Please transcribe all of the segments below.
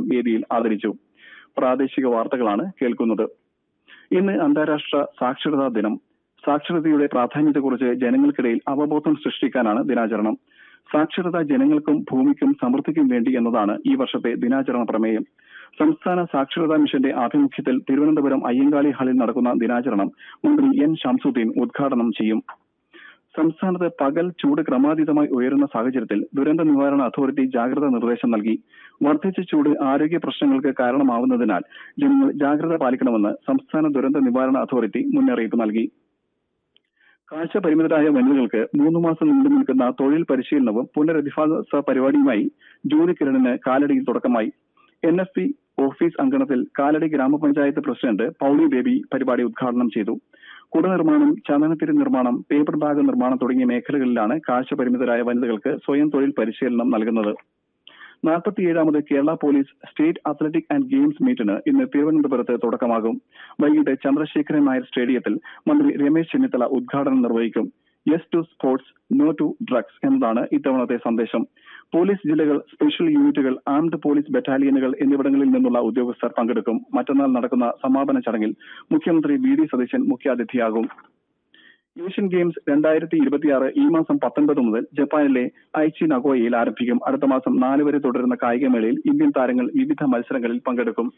വേദിയിൽ ആദരിച്ചു പ്രാദേശിക വാർത്തകളാണ് കേൾക്കുന്നത് ഇന്ന് അന്താരാഷ്ട്ര സാക്ഷരതാ ദിനം സാക്ഷരതയുടെ പ്രാധാന്യത്തെക്കുറിച്ച് ജനങ്ങൾക്കിടയിൽ അവബോധം സൃഷ്ടിക്കാനാണ് ദിനാചരണം സാക്ഷരത ജനങ്ങൾക്കും ഭൂമിക്കും സമൃദ്ധിക്കും വേണ്ടി എന്നതാണ് ഈ വർഷത്തെ ദിനാചരണ പ്രമേയം സംസ്ഥാന സാക്ഷരതാ മിഷന്റെ ആഭിമുഖ്യത്തിൽ തിരുവനന്തപുരം അയ്യങ്കാളി ഹാളിൽ നടക്കുന്ന ദിനാചരണം മന്ത്രി എൻ ഷംസുദ്ദീൻ ഉദ്ഘാടനം ചെയ്യും സംസ്ഥാനത്ത് പകൽ ചൂട് ക്രമാതീതമായി ഉയരുന്ന സാഹചര്യത്തിൽ ദുരന്ത നിവാരണ അതോറിറ്റി ജാഗ്രതാ നിർദ്ദേശം നൽകി വർദ്ധിച്ച ചൂട് ആരോഗ്യ പ്രശ്നങ്ങൾക്ക് കാരണമാവുന്നതിനാൽ ജനങ്ങൾ ജാഗ്രത പാലിക്കണമെന്ന് സംസ്ഥാന ദുരന്ത നിവാരണ അതോറിറ്റി മുന്നറിയിപ്പ് നൽകി കാഴ്ച പരിമിതരായ വനിതകൾക്ക് മൂന്ന് മാസം നീണ്ടു നിൽക്കുന്ന തൊഴിൽ പരിശീലനവും പുനരധിവാസ പരിപാടിയുമായി ജൂലി കിരണിന് കാലടിയിൽ തുടക്കമായി എൻ എഫ് പി ഓഫീസ് അങ്കണത്തിൽ കാലടി ഗ്രാമപഞ്ചായത്ത് പ്രസിഡന്റ് പൌളി ബേബി പരിപാടി ഉദ്ഘാടനം ചെയ്തു കുട നിർമ്മാണം ചന്ദനത്തിരി നിർമ്മാണം പേപ്പർ ബാഗ് നിർമ്മാണം തുടങ്ങിയ മേഖലകളിലാണ് കാഴ്ച പരിമിതരായ വനിതകൾക്ക് സ്വയം തൊഴിൽ പരിശീലനം നൽകുന്നത് നാൽപ്പത്തിയേഴാമത് Kerala police state athletic and games മീറ്റിന് ഇന്ന് തിരുവനന്തപുരത്ത് തുടക്കമാകും വൈകിട്ട് ചന്ദ്രശേഖരൻ നായർ സ്റ്റേഡിയത്തിൽ മന്ത്രി രമേശ് ചെന്നിത്തല ഉദ്ഘാടനം നിർവഹിക്കും yes to sports no to drugs എന്നതാണ് ഇത്തവണത്തെ സന്ദേശം പോലീസ് ജില്ലകൾ സ്പെഷ്യൽ യൂണിറ്റുകൾ ആംഡ് പോലീസ് ബറ്റാലിയനുകൾ എന്നിവിടങ്ങളിൽ നിന്നുള്ള ഉദ്യോഗസ്ഥർ പങ്കെടുക്കും മറ്റന്നാൾ നടക്കുന്ന സമാപന ചടങ്ങിൽ മുഖ്യമന്ത്രി വി ഡി സതീശൻ മുഖ്യാതിഥിയാകും ഏഷ്യൻ ഗെയിംസ് രണ്ടായിരത്തി ഇരുപത്തിയാറ് ഈ മാസം പത്തൊൻപത് മുതൽ ജപ്പാനിലെ ഐച്ചി നഗോയയിൽ ആരംഭിക്കും അടുത്ത മാസം നാല് വരെ തുടരുന്ന കായികമേളയിൽ ഇന്ത്യൻ താരങ്ങൾ വിവിധ മത്സരങ്ങളിൽ പങ്കെടുക്കും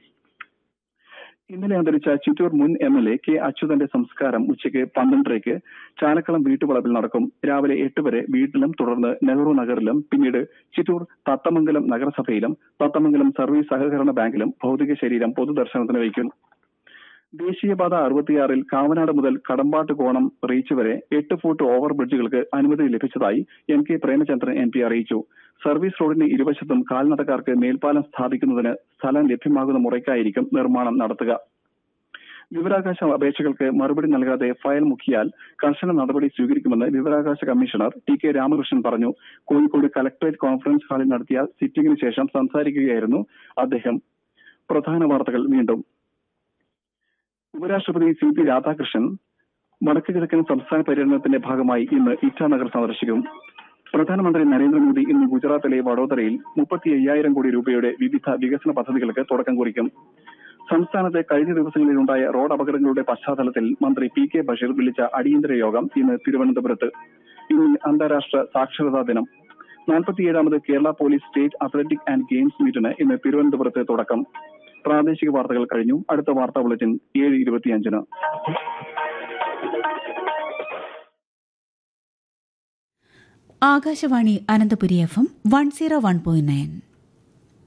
ഇന്നലെ അന്തരിച്ച ചിറ്റൂർ മുൻ എം എൽ എ കെ അച്യുതന്റെ സംസ്കാരം ഉച്ചയ്ക്ക് പന്ത്രണ്ടരയ്ക്ക് ചാലക്കളം വീട്ടുവളപ്പിൽ നടക്കും രാവിലെ എട്ട് വരെ വീട്ടിലും തുടർന്ന് നെഹ്റു നഗറിലും പിന്നീട് ചിറ്റൂർ തത്തമംഗലം നഗരസഭയിലും തത്തമംഗലം സർവീസ് സഹകരണ ബാങ്കിലും ഭൗതിക ശരീരം പൊതുദർശനത്തിന് വയ്ക്കും ദേശീയപാത അറുപത്തിയാറിൽ കാവനാട് മുതൽ കടമ്പാട്ട് കോണം റീച്ച് വരെ എട്ട് ഫുട്ട് ഓവർ ബ്രിഡ്ജുകൾക്ക് അനുമതി ലഭിച്ചതായി M K Premachandran M P അറിയിച്ചു സർവീസ് റോഡിന് ഇരുവശത്തും കാൽനടക്കാർക്ക് മേൽപ്പാലം സ്ഥാപിക്കുന്നതിന് സ്ഥലം ലഭ്യമാകുന്ന മുറയ്ക്കായിരിക്കും നിർമ്മാണം നടത്തുക വിവരാവകാശ അപേക്ഷകൾക്ക് മറുപടി നൽകാതെ ഫയൽ മുക്കിയാൽ കർശന നടപടി സ്വീകരിക്കുമെന്ന് വിവരാവകാശ കമ്മീഷണർ ടി കെ രാമകൃഷ്ണൻ പറഞ്ഞു കോഴിക്കോട് കലക്ടറേറ്റ് കോൺഫറൻസ് ഹാളിൽ നടത്തിയ സിറ്റിംഗിന് ശേഷം സംസാരിക്കുകയായിരുന്നു അദ്ദേഹം പ്രധാന വാർത്തകൾ വീണ്ടും ഉപരാഷ്ട്രപതി സി പി രാധാകൃഷ്ണൻ വടക്ക് കിഴക്കൻ സംസ്ഥാന പര്യടനത്തിന്റെ ഭാഗമായി ഇന്ന് ഇറ്റാനഗർ സന്ദർശിക്കും പ്രധാനമന്ത്രി നരേന്ദ്രമോദി ഇന്ന് ഗുജറാത്തിലെ വഡോദരയിൽ മുപ്പത്തി അയ്യായിരം കോടി രൂപയുടെ വിവിധ വികസന പദ്ധതികൾക്ക് തുടക്കം കുറിക്കും സംസ്ഥാനത്ത് കഴിഞ്ഞ ദിവസങ്ങളിലുണ്ടായ റോഡ് അപകടങ്ങളുടെ പശ്ചാത്തലത്തിൽ മന്ത്രി പി കെ ബഷീർ വിളിച്ച അടിയന്തര യോഗം ഇന്ന് തിരുവനന്തപുരത്ത് ഇന്ന് അന്താരാഷ്ട്ര സാക്ഷരതാ ദിനം നാൽപ്പത്തിയേഴാമത് Kerala police state athletic and games മീറ്റിന് ഇന്ന് തിരുവനന്തപുരത്ത് തുടക്കം പ്രാദേശിക വാർത്തകൾ കഴിഞ്ഞു അടുത്ത വാർത്താ ബുള്ളറ്റിൻ ഏഴ് ഇരുപത്തിയഞ്ചിന് Akashvani Ananthapuri F M one zero one point nine